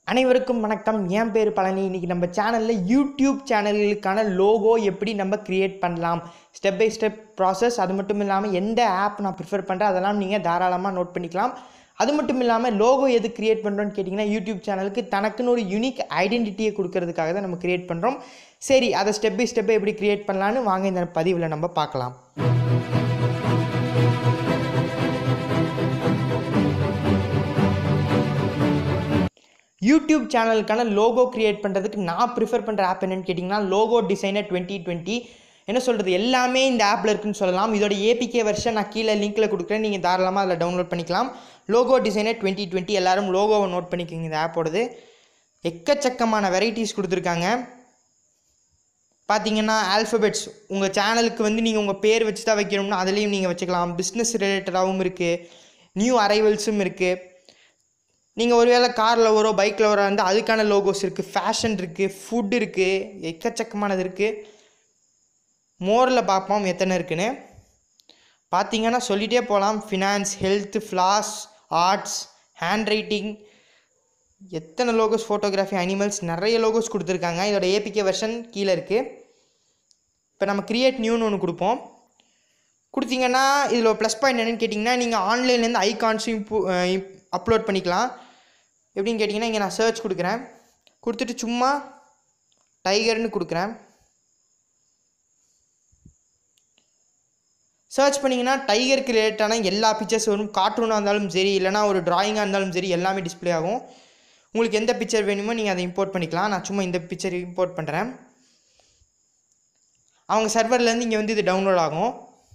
அனைவருக்கும் வணக்கம் என் பேர் பழனி இன்றைக்கி நம்ம சேனலில் யூடியூப் சேனல்களுக்கான லோகோ எப்படி நம்ம க்ரியேட் பண்ணலாம் ஸ்டெப் பை ஸ்டெப் ப்ராசஸ் அது மட்டும் இல்லாமல் எந்த ஆப் நான் ப்ரிஃபர் பண்ணுறேன் அதெல்லாம் நீங்கள் தாராளமாக நோட் பண்ணிக்கலாம் அது மட்டும் இல்லாமல் லோகோ எது க்ரியேட் பண்ணுறோன்னு கேட்டிங்கன்னா யூடியூப் சேனலுக்கு தனக்குன்னு ஒரு யூனிக் ஐடென்டிட்டியை கொடுக்கறதுக்காக தான் நம்ம க்ரியேட் பண்ணுறோம் சரி அதை ஸ்டெப் பை ஸ்டெப்பை எப்படி க்ரியேட் பண்ணலான்னு வாங்க இந்த பதிவில் நம்ம பார்க்கலாம் யூடியூப் சேனலுக்கான லோகோ க்ரியேட் பண்ணுறதுக்கு நான் ப்ரிஃபர் பண்ணுற ஆப் என்னன்னு கேட்டிங்கன்னா லோகோ டிசைனர் டுவெண்ட்டி டுவெண்ட்டி என்ன சொல்கிறது எல்லாமே இந்த ஆப்பில் இருக்குன்னு சொல்லலாம் இதோட ஏபிகே வெர்ஷன் நான் கீழே லிங்க்கில் கொடுக்குறேன் நீங்கள் தாராளமாக அதில் டவுன்லோட் பண்ணிக்கலாம் லோகோ டிசைனர் டுவெண்ட்டி டுவெண்ட்டி எல்லாரும் லோகோவை நோட் பண்ணிக்கோங்க இந்த ஆப்போடது எக்கச்சக்கமான வெரைட்டிஸ் கொடுத்துருக்காங்க பார்த்தீங்கன்னா ஆல்ஃபபெட்ஸ் உங்கள் சேனலுக்கு வந்து நீங்கள் உங்கள் பேர் வச்சு தான் வைக்கணும்னா அதுலேயும் நீங்கள் வச்சுக்கலாம் பிஸ்னஸ் ரிலேட்டடாகவும் இருக்குது நியூ அரைவல்ஸும் இருக்குது நீங்கள் ஒருவேளை காரில் வரோ பைக்கில் வரோ வந்து அதுக்கான லோகோஸ் இருக்குது ஃபேஷன் இருக்குது ஃபுட் இருக்குது எக்கச்சக்கமானது இருக்குது மோரில் பார்ப்போம் எத்தனை இருக்குன்னு பார்த்தீங்கன்னா சொல்லிகிட்டே போகலாம் finance health flowers arts handwriting எத்தனை லோகோஸ் ஃபோட்டோகிராஃபி அனிமல்ஸ் நிறைய லோகோஸ் கொடுத்துருக்காங்க இதோட ஏபிகே வெர்ஷன் கீழே இருக்குது இப்போ நம்ம கிரியேட் நியூன்னு ஒன்று கொடுப்போம் கொடுத்தீங்கன்னா இதில் ப்ளஸ் பாயிண்ட் என்னென்னு கேட்டிங்கன்னா நீங்கள் ஆன்லைன்லேருந்து ஐகான்ஸும் அப்லோட் பண்ணிக்கலாம் எப்படின்னு கேட்டிங்கன்னா இங்கே நான் சர்ச் கொடுக்குறேன் கொடுத்துட்டு சும்மா டைகர்னு கொடுக்குறேன் சர்ச் பண்ணிங்கன்னா டைகருக்கு ரிலேட்டான எல்லா பிக்சர்ஸ் வரும் கார்ட்டூனாக இருந்தாலும் சரி இல்லைனா ஒரு ட்ராயிங்காக இருந்தாலும் சரி எல்லாமே டிஸ்பிளே ஆகும் உங்களுக்கு எந்த பிக்சர் வேணுமோ நீங்கள் அதை இம்போர்ட் பண்ணிக்கலாம் நான் சும்மா இந்த பிக்சர் இம்போர்ட் பண்ணுறேன் அவங்க சர்வர்லேருந்து இங்கே வந்து இது டவுன்லோட் ஆகும்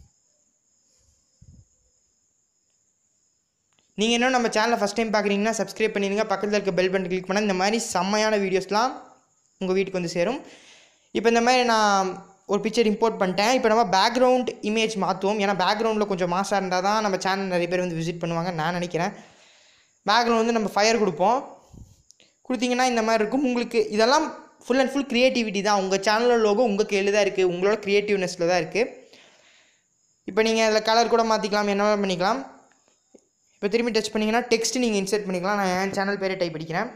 நீங்கள் இன்னும் நம்ம சேனலை ஃபஸ்ட் டைம் பார்க்குறீங்கன்னா சப்ஸ்கிரைப் பண்ணிடுங்க பக்கத்தில் இருக்க பெல் பட்டன் கிளிக் பண்ணால் இந்த மாதிரி செம்மையான வீடியோஸ்லாம் உங்கள் வீட்டுக்கு வந்து சேரும் இப்போ இந்த மாதிரி நான் ஒரு பிக்சர் இம்போர்ட் பண்ணிட்டேன் இப்போ நம்ம பேக்ரவுண்ட் இமேஜ் மாற்றுவோம் ஏன்னா பேக்ரவுண்டில் கொஞ்சம் மாசாக இருந்தால் தான் நம்ம சேனல் நிறைய பேர் வந்து விசிட் பண்ணுவாங்க நான் நினைக்கிறேன் பேக்ரவுண்ட் வந்து நம்ம ஃபயர் கொடுப்போம் கொடுத்தீங்கன்னா இந்த மாதிரி இருக்கும் உங்களுக்கு இதெல்லாம் ஃபுல் அண்ட் ஃபுல் க்ரியேட்டிவிட்டி தான் உங்கள் சேனலோட லோகோ உங்கள் கையில் தான் இருக்குது உங்களோட க்ரியேட்டிவ்னஸில் தான் இருக்குது இப்போ நீங்கள் அதில் கலர் கூட மாற்றிக்கலாம் என்ன பண்ணிக்கலாம் இப்போ திரும்பி டச் பண்ணிங்கன்னா டெக்ஸ்ட் நீங்கள் இன்சர்ட் பண்ணிக்கலாம் நான் என் சேனல் பேரே டைப் படிக்கிறேன்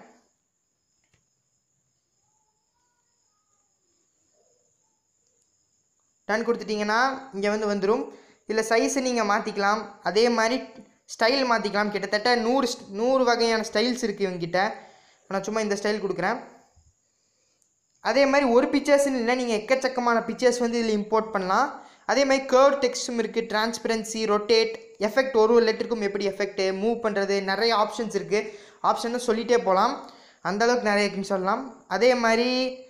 டன் கொடுத்துட்டிங்கன்னா இங்கே வந்து வந்துடும் இதில் சைஸை நீங்கள் மாற்றிக்கலாம் அதே மாதிரி ஸ்டைல் மாற்றிக்கலாம் கிட்டத்தட்ட நூறு நூறு வகையான ஸ்டைல்ஸ் இருக்குது இவங்ககிட்ட நான் சும்மா இந்த ஸ்டைல் கொடுக்குறேன் அதே மாதிரி ஒரு பிக்சர்ஸ்னு இல்லை நீங்கள் எக்கச்சக்கமான பிக்சர்ஸ் வந்து இதில் இம்போர்ட் பண்ணலாம் அதே மாதிரி கேர்வ் டெக்ஸ்ட்டும் இருக்குது டிரான்ஸ்பரன்சி ரொட்டேட் எஃபெக்ட் ஒரு ஒரு லெட்டருக்கும் எப்படி எஃபெக்ட்டு மூவ் பண்ணுறது நிறைய ஆப்ஷன்ஸ் இருக்குது ஆப்ஷன் சொல்லிகிட்டே போகலாம் அந்தளவுக்கு நிறைய இருக்குன்னு சொல்லலாம் அதே மாதிரி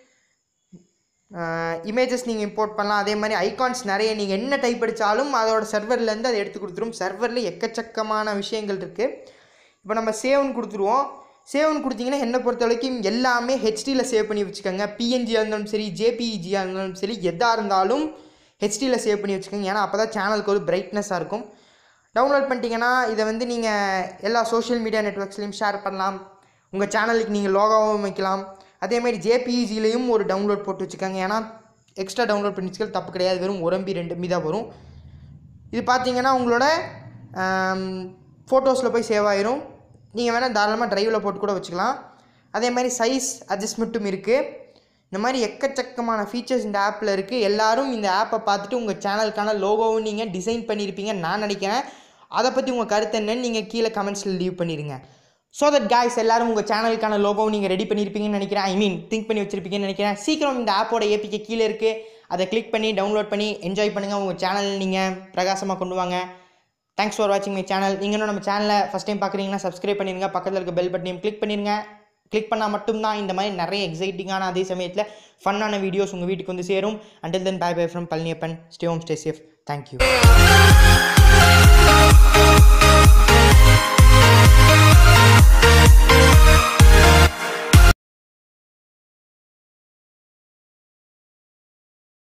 இமேஜஸ் நீங்கள் இம்போர்ட் பண்ணலாம் அதே மாதிரி ஐகான்ஸ் நிறைய நீங்கள் என்ன டைப் அடித்தாலும் அதோட சர்வர்லேருந்து அதை எடுத்து கொடுத்துரும் சர்வரில் எக்கச்சக்கமான விஷயங்கள் இருக்குது இப்போ நம்ம சேவ்னு கொடுத்துருவோம் சேவ்னு கொடுத்தீங்கன்னா என்னை பொறுத்த வரைக்கும் எல்லாமே ஹெச்டியில் சேவ் பண்ணி வச்சுக்கோங்க பிஎன்ஜியாக இருந்தாலும் சரி ஜேபிஇஜியாக இருந்தாலும் சரி எதாக இருந்தாலும் ஹெச்டியில் சேவ் பண்ணி வச்சுக்கோங்க ஏன்னா அப்போ தான் சேனலுக்கு ஒரு பிரைட்னஸாக இருக்கும் டவுன்லோட் பண்ணிட்டீங்கன்னா இதை வந்து நீங்கள் எல்லா சோஷியல் மீடியா நெட்ஒர்க்ஸ்லையும் ஷேர் பண்ணலாம் உங்கள் சேனலுக்கு நீங்கள் லோகாவும் வைக்கலாம் அதேமாதிரி ஜேபிஇஜிலையும் ஒரு டவுன்லோட் போட்டு வச்சுக்கோங்க ஏன்னா எக்ஸ்ட்ரா டவுன்லோட் பண்ணி வச்சுக்கிறது தப்பு கிடையாது வெறும் ஒரு எம்பி ரெண்டு எம்பி தான் வரும் இது பார்த்தீங்கன்னா உங்களோட ஃபோட்டோஸில் போய் சேவ் ஆயிரும் நீங்கள் வேணால் தாராளமாக ட்ரைவில் போட்டு கூட வச்சுக்கலாம் அதே மாதிரி சைஸ் அட்ஜஸ்ட்மெண்ட்டும் இருக்குது இந்த மாதிரி எக்கச்சக்கமான ஃபீச்சர்ஸ் இந்த ஆப்பில் இருக்குது எல்லோரும் இந்த ஆப்பை பார்த்துட்டு உங்கள் சேனலுக்கான லோகோவும் நீங்கள் டிசைன் பண்ணியிருப்பீங்கன்னு நான் நினைக்கிறேன் அதை பற்றி உங்கள் கருத்து என்னன்னு நீங்கள் கீழே கமெண்ட்ஸில் லீவ் பண்ணிடுங்க ஸோ தட் காய்ஸ் எல்லாரும் உங்கள் சேனலுக்கான லோகோவும் நீங்கள் ரெடி பண்ணியிருப்பீங்கன்னு நினைக்கிறேன் ஐ மீன் திங்க் பண்ணி வச்சுருப்பீங்கன்னு நினைக்கிறேன் சீக்கிரம் இந்த ஆப்போட ஏபிகே கீழே இருக்குது அதை கிளிக் பண்ணி டவுன்லோட் பண்ணி என்ஜாய் பண்ணுங்கள் உங்கள் சேனல் நீங்கள் பிரகாசமாக கொண்டு வாங்க தேங்க்ஸ் ஃபார் வாட்சிங் மை சேனல் நீங்களும் நம்ம சேனலை ஃபஸ்ட் டைம் பார்க்குறீங்கன்னா சப்ஸ்கிரைப் பண்ணிடுங்க பக்கத்தில் இருக்க பெல் பட்டனையும் கிளிக் பண்ணிடுங்க கிளிக் பண்ணால் மட்டும்தான் இந்த மாதிரி நிறைய எக்ஸைட்டிங்கான அதே சமயத்தில் ஃபன்னான வீடியோஸ் உங்கள் வீட்டுக்கு வந்து சேரும் until then bye bye from Palaniappan stay home stay safe thank you